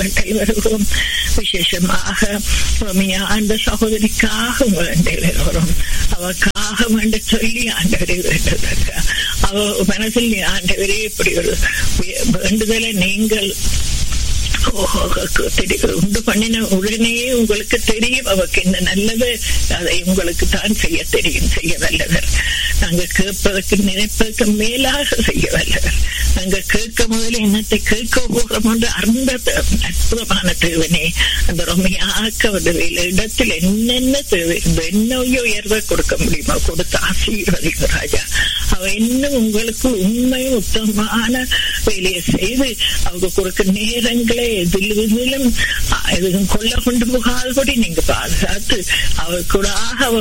வேண்டல் வருகிறோம் விசேஷமாக ரம்யா அந்த சகோதரிக்காக வேண்டல் வருகிறோம் அவக்காக வேண்ட சொல்லி ஆண்டவரை வேண்டதற்க அவ மனசில் ஆண்டவரே இப்படி ஒரு வேண்டுதலை நீங்கள் உண்டு பண்ணின உடனேயே உங்களுக்கு தெரியும் அவருக்கு என்ன நல்லது அதை உங்களுக்கு தான் செய்ய தெரியும் செய்ய வல்லவர் நாங்க கேட்பதற்கு நினைப்பதற்கு மேலாக செய்ய வல்லவர் நாங்க கேட்க முதல்ல என்னத்தை கேட்க போகிறோம் என்று அந்த அற்புதமான தேவனே அந்த ரொமையாக்க வேலை இடத்தில் என்னென்ன தேவை என்னையோ உயர்வை கொடுக்க முடியுமோ கொடுத்து ஆசீர்வதிங்க ராஜா அவ இன்னும் உங்களுக்கு உண்மை உத்தமமான வேலையை செய்து அவங்க கொடுக்க நேரங்களை எதில் எதிலும் எதுவும் கொல்ல கொண்டு போகாதபடி நீங்க பாதுகாத்து அவர் கூட அவர்